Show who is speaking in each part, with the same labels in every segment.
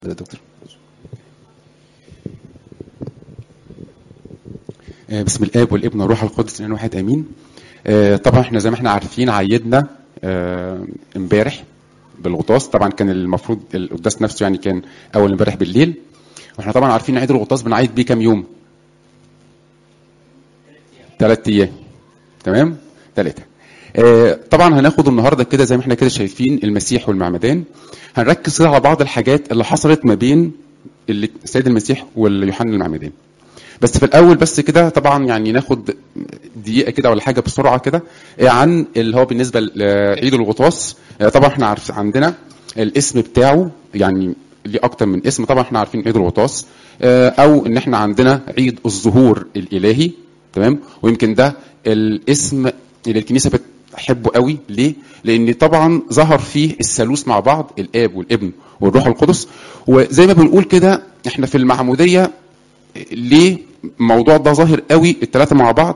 Speaker 1: يا دكتور
Speaker 2: آه، بسم الاب والابن والروح القدس الاله واحد امين آه، طبعا احنا زي ما احنا عارفين عيدنا آه، امبارح بالغطاس طبعا كان المفروض القداس نفسه يعني كان اول امبارح بالليل واحنا طبعا عارفين عيد الغطاس بنعيد بيه كام يوم ثلاث ايام تمام ثلاثه آه، طبعا هناخد النهارده كده زي ما احنا كده شايفين المسيح والمعمدان هنركز كده على بعض الحاجات اللي حصلت ما بين اللي- السيد المسيح واليوحنا المعمدان بس في الاول بس كده طبعا يعني ناخد دقيقه كده ولا حاجه بسرعه كده آه، عن اللي هو بالنسبه لعيد الغطاس آه، طبعا احنا عارف عندنا الاسم بتاعه يعني ليه اكتر من اسم طبعا احنا عارفين عيد الغطاس آه، او ان احنا عندنا عيد الظهور الالهي تمام ويمكن ده الاسم اللي الكنيسه بتحبه قوي ليه لان طبعا ظهر فيه الثالوث مع بعض الاب والابن والروح القدس وزي ما بنقول كده احنا في المعموديه ليه الموضوع ده ظاهر قوي الثلاثه مع بعض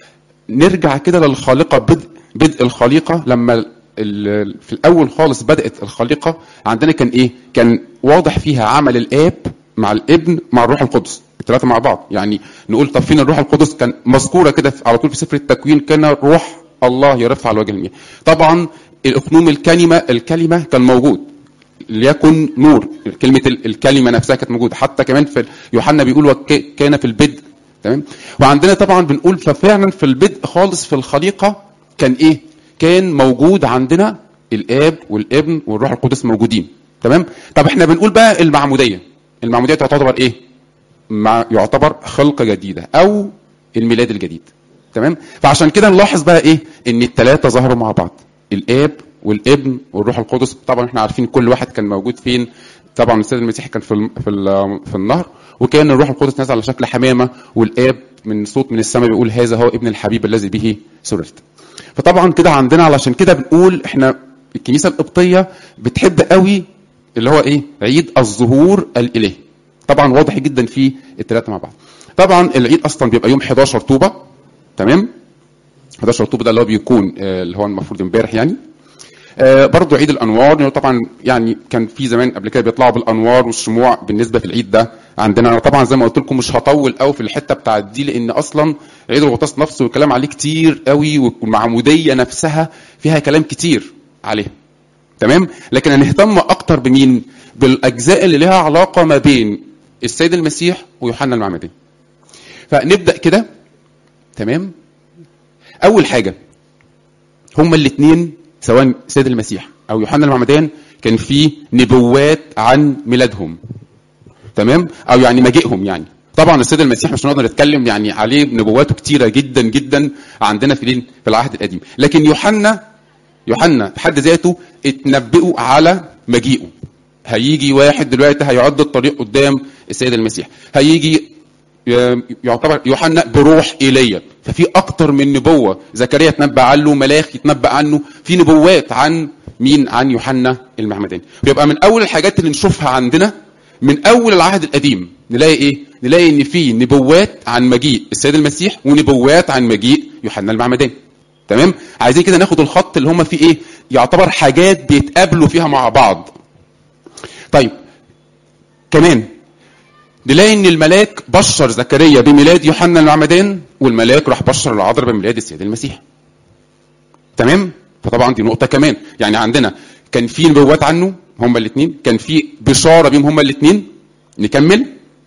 Speaker 2: نرجع كده للخالقه بدء بدء الخليقه لما ال- ال- في الاول خالص بدات الخليقه عندنا كان ايه كان واضح فيها عمل الاب مع الابن مع الروح القدس الثلاثه مع بعض يعني نقول طب فين الروح القدس كان مذكوره كده في- على طول في سفر التكوين كان روح الله يرفع على وجه المياه طبعا الاقنوم الكلمه الكلمه كان موجود ليكن نور كلمة ال- الكلمة نفسها كانت موجودة حتى كمان في يوحنا بيقول وك- كان في البدء تمام وعندنا طبعا بنقول ففعلا في البدء خالص في الخليقة كان ايه كان موجود عندنا الاب والابن والروح القدس موجودين تمام طب احنا بنقول بقى المعمودية المعمودية تعتبر ايه مع يعتبر خلقة جديدة او الميلاد الجديد تمام فعشان كده نلاحظ بقى ايه ان الثلاثه ظهروا مع بعض الاب والابن والروح القدس طبعا احنا عارفين كل واحد كان موجود فين طبعا السيد المسيح كان في الم- في ال- في النهر وكان الروح القدس نازل على شكل حمامه والاب من صوت من السماء بيقول هذا هو ابن الحبيب الذي به سررت فطبعا كده عندنا علشان كده بنقول احنا الكنيسه القبطيه بتحب قوي اللي هو ايه عيد الظهور الالهي طبعا واضح جدا في الثلاثه مع بعض طبعا العيد اصلا بيبقى يوم 11 طوبه تمام 11 طوبه ده اللي هو بيكون آه، اللي هو المفروض امبارح يعني آه، برضو عيد الانوار يعني طبعا يعني كان في زمان قبل كده بيطلعوا بالانوار والشموع بالنسبه في العيد ده عندنا انا طبعا زي ما قلت لكم مش هطول قوي في الحته بتاعت دي لان اصلا عيد الغطاس نفسه والكلام عليه كتير قوي والمعموديه نفسها فيها كلام كتير عليها تمام لكن هنهتم اكتر بمين بالاجزاء اللي لها علاقه ما بين السيد المسيح ويوحنا المعمدان فنبدا كده تمام اول حاجه هما الاثنين سواء سيد المسيح او يوحنا المعمدان كان في نبوات عن ميلادهم تمام او يعني مجيئهم يعني طبعا السيد المسيح مش هنقدر نتكلم يعني عليه نبواته كتيره جدا جدا عندنا في الإيه؟ في العهد القديم لكن يوحنا يوحنا بحد ذاته اتنبئوا على مجيئه هيجي واحد دلوقتي هيعد الطريق قدام السيد المسيح هيجي يعتبر يوحنا بروح ايليا ففي اكتر من نبوه زكريا اتنبأ عنه ملاخ يتنبأ عنه في نبوات عن مين عن يوحنا المعمدان فيبقى من اول الحاجات اللي نشوفها عندنا من اول العهد القديم نلاقي ايه نلاقي ان في نبوات عن مجيء السيد المسيح ونبوات عن مجيء يوحنا المعمدان تمام عايزين كده ناخد الخط اللي هم فيه ايه يعتبر حاجات بيتقابلوا فيها مع بعض طيب كمان نلاقي ان الملاك بشر زكريا بميلاد يوحنا المعمدان والملاك راح بشر العذراء بميلاد السيد المسيح تمام فطبعا دي نقطه كمان يعني عندنا كان في نبوات عنه هما الاثنين كان في بشاره بيهم هما الاثنين نكمل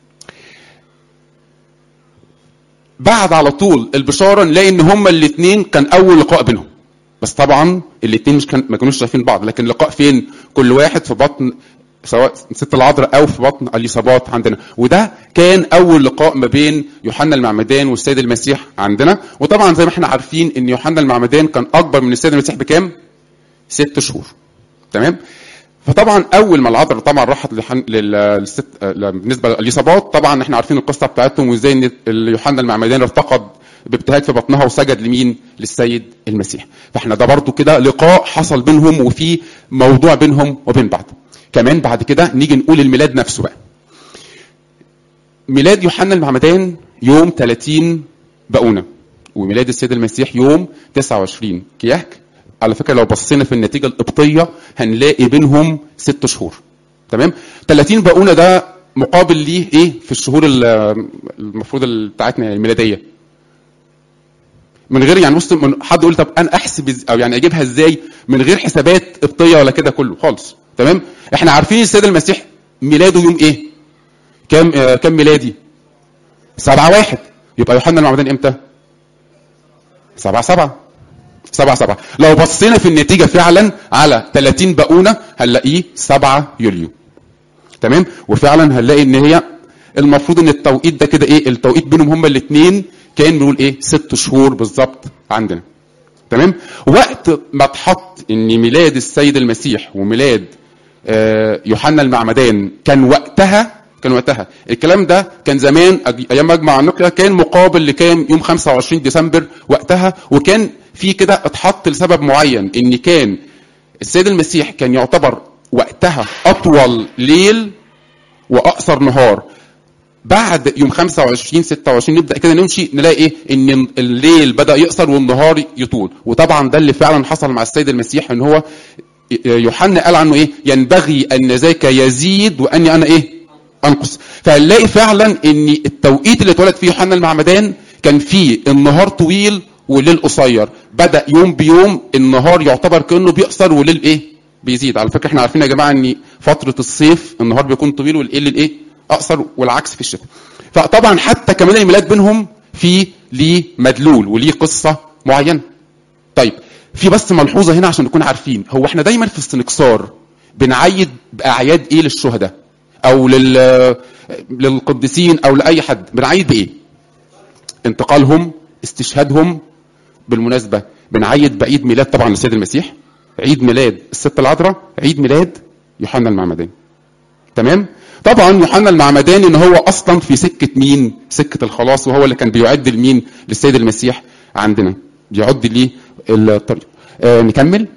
Speaker 2: بعد على طول البشاره نلاقي ان هما الاثنين كان اول لقاء بينهم بس طبعا الاثنين مش كان ما كانوش شايفين بعض لكن لقاء فين كل واحد في بطن سواء ست العذراء او في بطن اليصابات عندنا وده كان اول لقاء ما بين يوحنا المعمدان والسيد المسيح عندنا وطبعا زي ما احنا عارفين ان يوحنا المعمدان كان اكبر من السيد المسيح بكام ست شهور تمام فطبعا اول ما العذراء طبعا راحت لحن... لل... للست... آه، بالنسبه لليصابات طبعا احنا عارفين القصه بتاعتهم وازاي ان ال- يوحنا المعمدان ارتقد بابتهاج في بطنها وسجد لمين للسيد المسيح فاحنا ده برضو كده لقاء حصل بينهم وفي موضوع بينهم وبين بعض كمان بعد كده نيجي نقول الميلاد نفسه بقى ميلاد يوحنا المعمدان يوم 30 بقونه وميلاد السيد المسيح يوم 29 كياك على فكره لو بصينا في النتيجه القبطيه هنلاقي بينهم ست شهور تمام 30 باونه ده مقابل ليه ايه في الشهور ال- المفروض ال- بتاعتنا يعني الميلاديه من غير يعني بص من حد يقول طب انا احسب إز- او يعني اجيبها ازاي من غير حسابات قبطيه ولا كده كله خالص تمام احنا عارفين السيد المسيح ميلاده يوم ايه كام آه كام ميلادي سبعة واحد يبقى يوحنا المعمدان امتى سبعة سبعة سبعة سبعة لو بصينا في النتيجة فعلا على 30 بقونة هنلاقيه 7 يوليو تمام وفعلا هنلاقي ان هي المفروض ان التوقيت ده كده ايه التوقيت بينهم هما الاثنين كان بنقول ايه ست شهور بالظبط عندنا تمام وقت ما اتحط ان ميلاد السيد المسيح وميلاد آه، يوحنا المعمدان كان وقتها كان وقتها الكلام ده كان زمان أج- ايام مجمع النقيا كان مقابل لكام يوم 25 ديسمبر وقتها وكان في كده اتحط لسبب معين ان كان السيد المسيح كان يعتبر وقتها اطول ليل واقصر نهار بعد يوم 25 26 نبدا كده نمشي نلاقي ايه ان الليل بدا يقصر والنهار يطول وطبعا ده اللي فعلا حصل مع السيد المسيح ان هو يوحنا قال عنه ايه ينبغي ان ذاك يزيد واني انا ايه انقص فهنلاقي فعلا ان التوقيت اللي اتولد فيه يوحنا المعمدان كان فيه النهار طويل والليل قصير بدا يوم بيوم النهار يعتبر كانه بيقصر والليل ايه بيزيد على فكره احنا عارفين يا جماعه ان فتره الصيف النهار بيكون طويل والليل الايه اقصر والعكس في الشتاء فطبعا حتى كمان الميلاد بينهم في ليه مدلول وليه قصه معينه طيب في بس ملحوظه هنا عشان نكون عارفين هو احنا دايما في السنكسار بنعيد باعياد ايه للشهداء او لل للقديسين او لاي حد بنعيد بايه انتقالهم استشهادهم بالمناسبه بنعيد بعيد ميلاد طبعا للسيد المسيح عيد ميلاد الست العذراء عيد ميلاد يوحنا المعمدان تمام طبعا يوحنا المعمداني ان هو اصلا في سكه مين سكه الخلاص وهو اللي كان بيعد لمين للسيد المسيح عندنا بيعد ليه الطريق آه نكمل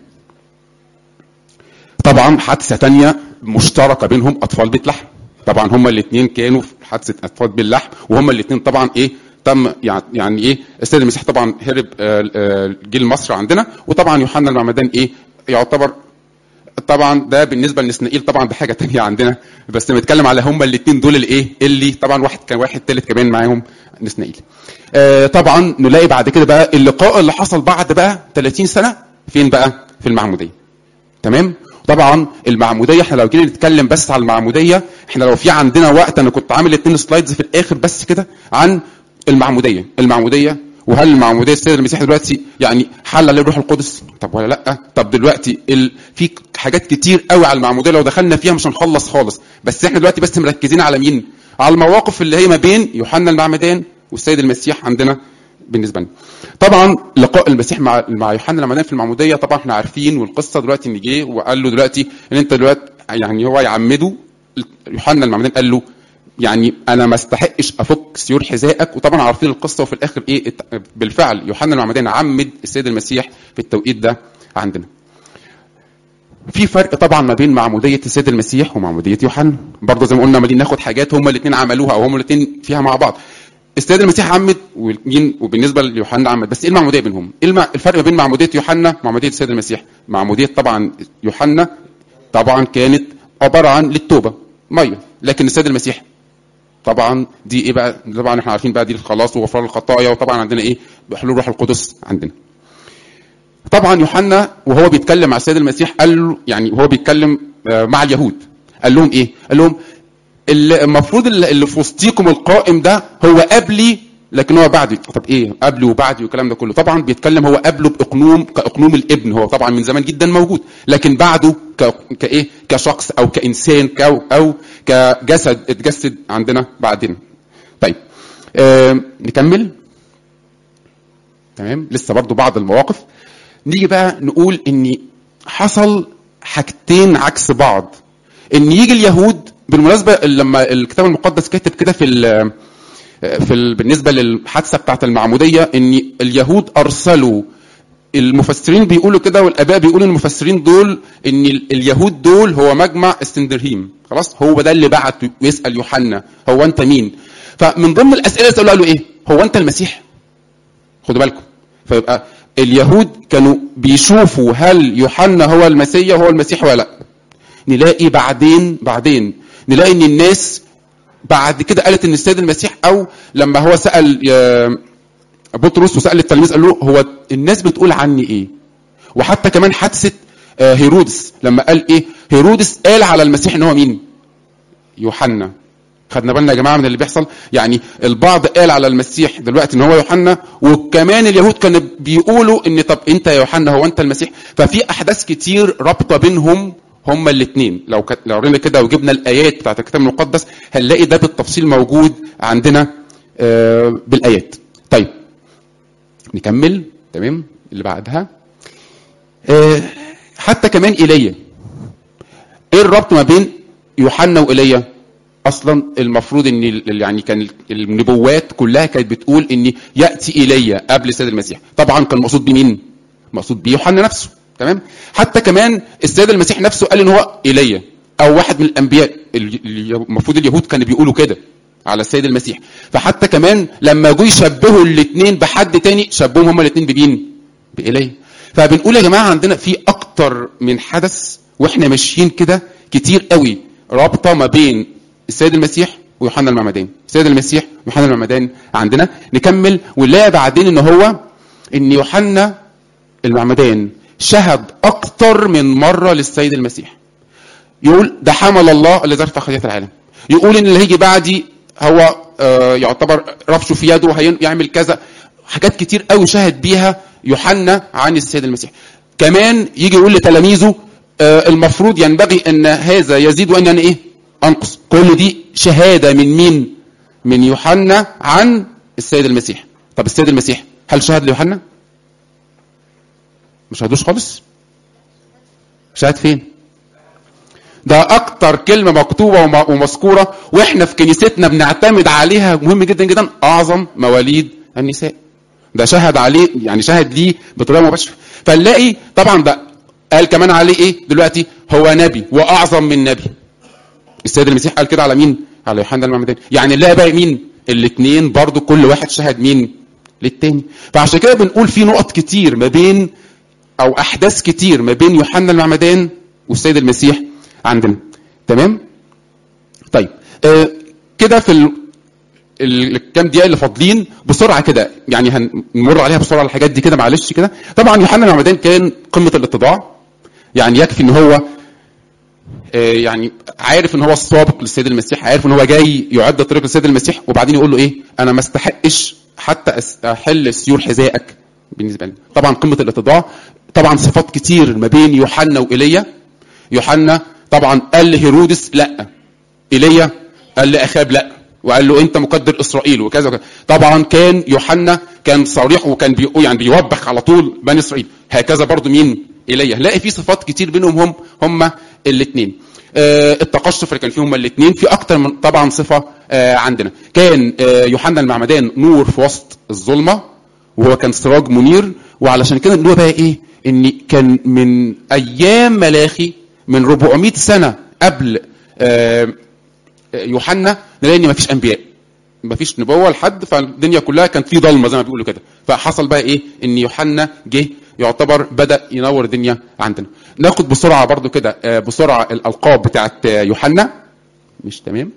Speaker 2: طبعا حادثه تانية مشتركه بينهم اطفال بيت لحم طبعا هما الاثنين كانوا في حادثه اطفال بيت لحم وهما الاثنين طبعا ايه تم يعني يعني ايه السيد المسيح طبعا هرب آه، آه، جه مصر عندنا وطبعا يوحنا المعمدان ايه يعتبر طبعا ده بالنسبه لنسنائيل طبعا ده حاجه تانية عندنا بس بنتكلم على هما الاثنين دول الايه اللي طبعا واحد كان واحد ثالث كمان معاهم نسنائيل آه طبعا نلاقي بعد كده بقى اللقاء اللي حصل بعد بقى 30 سنه فين بقى في المعموديه تمام طبعا المعموديه احنا لو جينا نتكلم بس على المعموديه احنا لو في عندنا وقت انا كنت عامل اتنين سلايدز في الاخر بس كده عن المعموديه المعموديه وهل المعموديه السيد المسيح دلوقتي يعني حل عليه الروح القدس طب ولا لا طب دلوقتي ال... في حاجات كتير قوي على المعموديه لو دخلنا فيها مش هنخلص خالص بس احنا دلوقتي بس مركزين على مين على المواقف اللي هي ما بين يوحنا المعمدان والسيد المسيح عندنا بالنسبه لنا طبعا لقاء المسيح مع مع يوحنا المعمدان في المعموديه طبعا احنا عارفين والقصه دلوقتي ان جه وقال له دلوقتي ان انت دلوقتي يعني هو يعمده يوحنا المعمدان قال له يعني انا ما استحقش افك سيور حذائك وطبعا عارفين القصه وفي الاخر ايه ات- بالفعل يوحنا المعمدان عمد السيد المسيح في التوقيت ده عندنا في فرق طبعا ما بين معموديه السيد المسيح ومعموديه يوحنا برضه زي ما قلنا ما ناخد حاجات هما الاثنين عملوها او هما الاثنين فيها مع بعض السيد المسيح عمد ومين وبالنسبه ليوحنا عمد بس ايه المعموديه بينهم؟ ايه المع- الفرق ما بين معموديه يوحنا ومعموديه السيد المسيح؟ معموديه طبعا يوحنا طبعا كانت عباره عن للتوبه ميه لكن السيد المسيح طبعا دي ايه بقى طبعا احنا عارفين بقى دي الخلاص وغفران الخطايا وطبعا عندنا ايه بحلول روح القدس عندنا طبعا يوحنا وهو بيتكلم مع السيد المسيح قال له يعني وهو بيتكلم آه، مع اليهود قال لهم ايه قال لهم اللي- المفروض اللي اللي في وسطيكم القائم ده هو قبلي لكن هو بعدي طب ايه قبلي وبعدي والكلام ده كله طبعا بيتكلم هو قبله باقنوم كاقنوم الابن هو طبعا من زمان جدا موجود لكن بعده ك... كايه كشخص او كانسان كأو او كجسد اتجسد عندنا بعدين طيب آه نكمل تمام لسه برضو بعض المواقف نيجي بقى نقول ان حصل حاجتين عكس بعض ان يجي اليهود بالمناسبه لما الكتاب المقدس كاتب كده في ال في ال بالنسبه للحادثه بتاعه المعموديه ان اليهود ارسلوا المفسرين بيقولوا كده والاباء بيقولوا المفسرين دول ان ال- اليهود دول هو مجمع استندرهيم خلاص هو ده اللي بعت ويسال يوحنا هو انت مين فمن ضمن الاسئله اللي سالوها له ايه هو انت المسيح خدوا بالكم فيبقى اليهود كانوا بيشوفوا هل يوحنا هو المسيح هو المسيح ولا لا نلاقي بعدين بعدين نلاقي ان الناس بعد كده قالت ان السيد المسيح او لما هو سال آه، بطرس وسال التلميذ قال له هو الناس بتقول عني ايه وحتى كمان حادثه آه، هيرودس لما قال ايه هيرودس قال على المسيح ان هو مين يوحنا خدنا بالنا يا جماعه من اللي بيحصل يعني البعض قال على المسيح دلوقتي ان هو يوحنا وكمان اليهود كانوا بيقولوا ان طب انت يا يوحنا هو انت المسيح ففي احداث كتير رابطه بينهم هما الاثنين لو ك... لو قرينا كده وجبنا الايات بتاعت الكتاب المقدس هنلاقي ده بالتفصيل موجود عندنا آه بالايات طيب نكمل تمام اللي بعدها آه حتى كمان ايليا ايه الربط ما بين يوحنا وايليا اصلا المفروض ان ال- يعني كان النبوات كلها كانت بتقول ان ياتي ايليا قبل السيد المسيح طبعا كان مقصود بمين مقصود بيه يوحنا نفسه تمام حتى كمان السيد المسيح نفسه قال ان هو ايليا او واحد من الانبياء ال- ال- المفروض اليهود كانوا بيقولوا كده على السيد المسيح فحتى كمان لما جوا يشبهوا الاثنين بحد تاني شبههم هما الاثنين بمين بايليا فبنقول يا جماعه عندنا في اكتر من حدث واحنا ماشيين كده كتير قوي رابطه ما بين السيد المسيح ويوحنا المعمدان السيد المسيح ويوحنا المعمدان عندنا نكمل ونلاقي بعدين ان هو ان يوحنا المعمدان شهد اكتر من مره للسيد المسيح يقول ده حمل الله الذي رفع خطيه العالم يقول ان اللي هيجي بعدي هو آه، يعتبر رفشه في يده وهيعمل كذا حاجات كتير قوي شهد بيها يوحنا عن السيد المسيح كمان يجي يقول لتلاميذه آه، المفروض ينبغي ان هذا يزيد وان انا ايه انقص كل دي شهاده من مين من يوحنا عن السيد المسيح طب السيد المسيح هل شهد ليوحنا مش شهدوش خالص شهد فين ده اكتر كلمه مكتوبه وم- ومذكوره واحنا في كنيستنا بنعتمد عليها مهم جدا جدا اعظم مواليد النساء ده شهد عليه يعني شهد ليه بطريقه مباشره فنلاقي طبعا ده قال كمان عليه ايه دلوقتي هو نبي واعظم من نبي السيد المسيح قال كده على مين على يوحنا المعمدان يعني نلاقي بقى مين الاثنين برضو كل واحد شهد مين للتاني فعشان كده بنقول في نقط كتير ما بين او احداث كتير ما بين يوحنا المعمدان والسيد المسيح عندنا تمام طيب آه كده في ال... ال- الكام دقيقه اللي فاضلين بسرعه كده يعني هنمر عليها بسرعه الحاجات دي كده معلش كده طبعا يوحنا المعمدان كان قمه الاتضاع يعني يكفي ان هو آه، يعني عارف ان هو السابق للسيد المسيح عارف ان هو جاي يعد الطريق للسيد المسيح وبعدين يقول له ايه انا ما استحقش حتى أس- احل سيور حذائك بالنسبه لي طبعا قمه الاتضاع طبعا صفات كتير ما بين يوحنا وايليا يوحنا طبعا قال لهيرودس لا ايليا قال لاخاب لا وقال له انت مقدر اسرائيل وكذا وكذا طبعا كان يوحنا كان صريح وكان بيقول يعني بيوبخ على طول بني اسرائيل هكذا برضو مين ايليا هنلاقي في صفات كتير بينهم هم هم الاثنين آه التقشف اللي كان فيهم الاثنين في اكتر من طبعا صفه آه عندنا كان آه يوحنا المعمدان نور في وسط الظلمه وهو كان سراج منير وعلشان كده نقول بقى ايه ان كان من ايام ملاخي من 400 سنه قبل آه يوحنا نلاقي ان مفيش انبياء مفيش نبوه لحد فالدنيا كلها كانت في ضلمه زي ما بيقولوا كده فحصل بقى ايه ان يوحنا جه يعتبر بدا ينور الدنيا عندنا ناخد بسرعه برضو كده آه، بسرعه الالقاب بتاعت آه، يوحنا مش تمام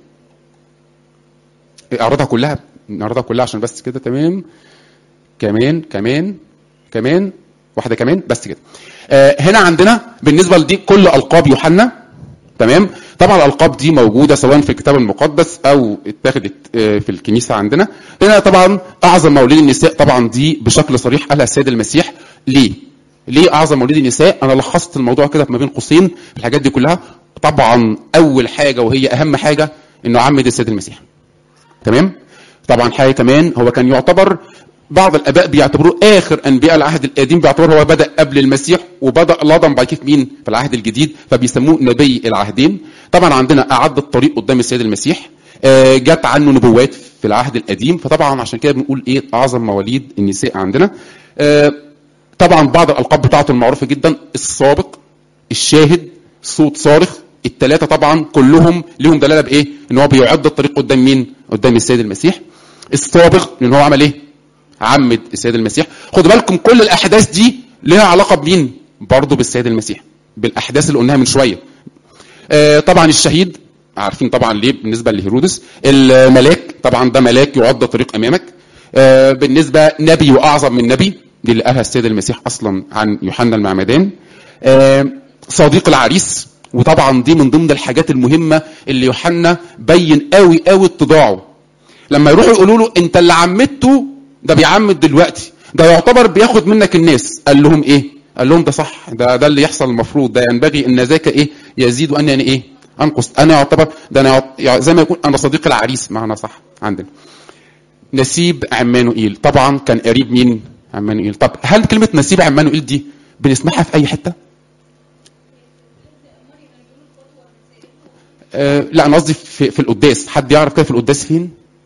Speaker 2: اعرضها كلها نعرضها كلها عشان بس كده تمام كمان كمان كمان واحده كمان بس كده آه، هنا عندنا بالنسبه لدي كل القاب يوحنا تمام طبعا الالقاب دي موجوده سواء في الكتاب المقدس او اتخذت آه، في الكنيسه عندنا هنا طبعا اعظم مواليد النساء طبعا دي بشكل صريح قالها السيد المسيح ليه ليه اعظم مواليد النساء انا لخصت الموضوع كده ما بين قوسين في الحاجات دي كلها طبعا اول حاجه وهي اهم حاجه انه عمد السيد المسيح تمام طبعا حاجه كمان هو كان يعتبر بعض الاباء بيعتبروه اخر انبياء العهد القديم بيعتبروه هو بدا قبل المسيح وبدا لضم بعد كده في مين في العهد الجديد فبيسموه نبي العهدين طبعا عندنا اعد الطريق قدام السيد المسيح آه، جت عنه نبوات في العهد القديم فطبعا عشان كده بنقول ايه اعظم مواليد النساء عندنا آه، طبعا بعض الالقاب بتاعته المعروفه جدا السابق الشاهد صوت صارخ الثلاثه طبعا كلهم ليهم دلاله بايه ان هو بيعد الطريق قدام مين قدام السيد المسيح السابق لان هو عمل ايه عمد السيد المسيح خدوا بالكم كل الاحداث دي لها علاقه بمين برضه بالسيد المسيح بالاحداث اللي قلناها من شويه آه، طبعا الشهيد عارفين طبعا ليه بالنسبه لهيرودس الملاك طبعا ده ملاك يعد طريق امامك آه، بالنسبه نبي واعظم من نبي دي اللي قالها السيد المسيح اصلا عن يوحنا المعمدان آه، صديق العريس وطبعا دي من ضمن الحاجات المهمه اللي يوحنا بين قوي قوي اتضاعه لما يروحوا يقولوا له انت اللي عمدته ده بيعمد دلوقتي ده يعتبر بياخد منك الناس قال لهم ايه قال لهم ده صح ده ده اللي يحصل المفروض ده ينبغي ان ذاك ايه يزيد وان يعني ايه انقص انا يعتبر ده انا يعت- زي ما يكون انا صديق العريس معنا صح عندنا نسيب عمانوئيل طبعا كان قريب مين عمانوئيل طب هل كلمه نسيب عمانوئيل دي بنسمعها في اي حته آه لا انا قصدي في, في القداس حد يعرف كده في القداس فين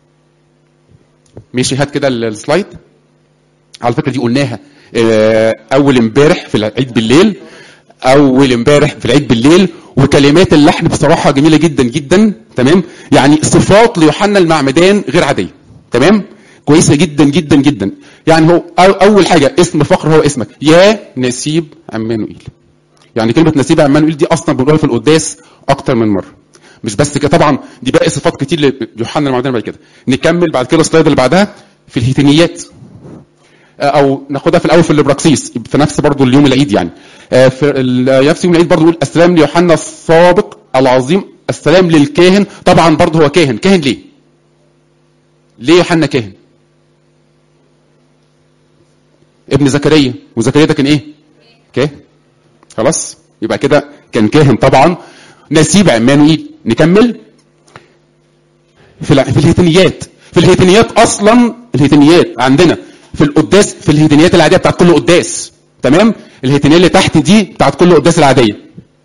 Speaker 2: ماشي هات كده ال- السلايد على فكره دي قلناها آه، اول امبارح في العيد بالليل اول امبارح في العيد بالليل وكلمات اللحن بصراحه جميله جدا جدا تمام يعني صفات ليوحنا المعمدان غير عاديه تمام كويسه جدا جدا جدا يعني هو أو- اول حاجه اسم فقر هو اسمك يا نسيب عمانوئيل يعني كلمه نسيب عمانوئيل دي اصلا بنقولها في القداس اكتر من مره مش بس كده طبعا دي باقي صفات كتير ليوحنا المعمدان بعد كده نكمل بعد كده السلايد اللي بعدها في الهيتينيات او ناخدها في الاول في الابراكسيس في نفس برضو اليوم العيد يعني آه، في ال- نفس يوم العيد برضو يقول السلام ليوحنا السابق العظيم السلام للكاهن طبعا برضو هو كاهن كاهن ليه ليه يوحنا كاهن ابن زكريا وزكريا ده كان ايه كاهن خلاص يبقى كده كان كاهن طبعا نسيب عمانوئيل نكمل في الع- في الهيتنيات في الهيتنيات اصلا الهيتنيات عندنا في القداس في الهيتنيات العاديه بتاعت كل قداس تمام الهيتنيه اللي تحت دي بتاعت كل قداس العاديه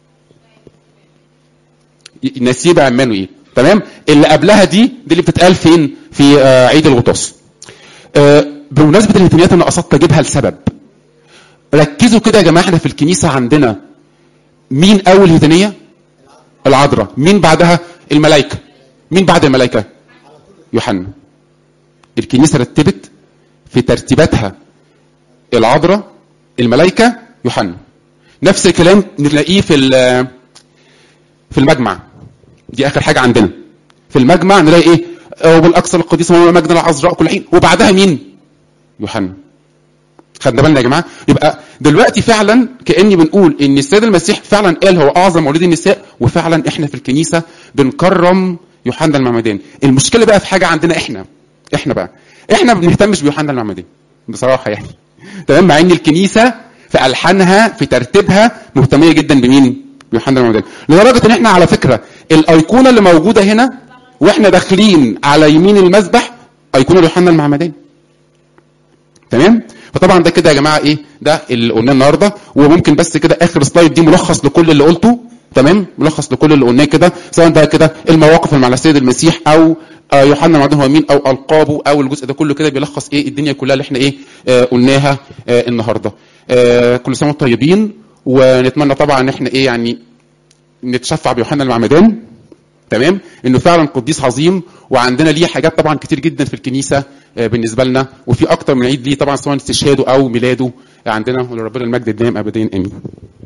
Speaker 2: ي- نسيب عمانوئيل تمام اللي قبلها دي دي اللي بتتقال فين في آه، عيد الغطاس آه، بمناسبه الهيتنيات انا قصدت اجيبها لسبب ركزوا كده يا جماعه احنا في الكنيسه عندنا مين اول هيتنيه العذراء مين بعدها الملائكه مين بعد الملائكه يوحنا الكنيسه رتبت في ترتيباتها العذراء الملائكه يوحنا نفس الكلام نلاقيه في ال- في المجمع دي اخر حاجه عندنا في المجمع نلاقي ايه وبالاكثر القديس هو مجد العذراء كل حين وبعدها مين يوحنا خدنا بالنا يا جماعه يبقى دلوقتي فعلا كاني بنقول ان السيد المسيح فعلا قال هو اعظم مولود النساء وفعلا احنا في الكنيسه بنكرم يوحنا المعمدان المشكله بقى في حاجه عندنا احنا احنا بقى احنا ما بنهتمش بيوحنا المعمدان بصراحه يعني تمام مع ان الكنيسه في الحانها في ترتيبها مهتميه جدا بمين بيوحنا المعمدان لدرجه ان احنا على فكره الايقونه اللي موجوده هنا واحنا داخلين على يمين المذبح ايقونه يوحنا المعمدان تمام فطبعا ده كده يا جماعه ايه ده اللي قلناه النهارده وممكن بس كده اخر سلايد دي ملخص لكل اللي قلته تمام ملخص لكل اللي قلناه كده سواء بقى كده المواقف اللي مع السيد المسيح او آه، يوحنا المعمدان هو مين او القابه او الجزء ده كله كده بيلخص ايه الدنيا كلها اللي احنا ايه آه قلناها آه النهارده آه كل سنه وانتم طيبين ونتمنى طبعا ان احنا ايه يعني نتشفع بيوحنا المعمدان تمام انه فعلا قديس عظيم وعندنا ليه حاجات طبعا كتير جدا في الكنيسه آه، بالنسبه لنا وفي اكتر من عيد ليه طبعا سواء استشهاده او ميلاده عندنا ولربنا المجد الدائم ابديا امين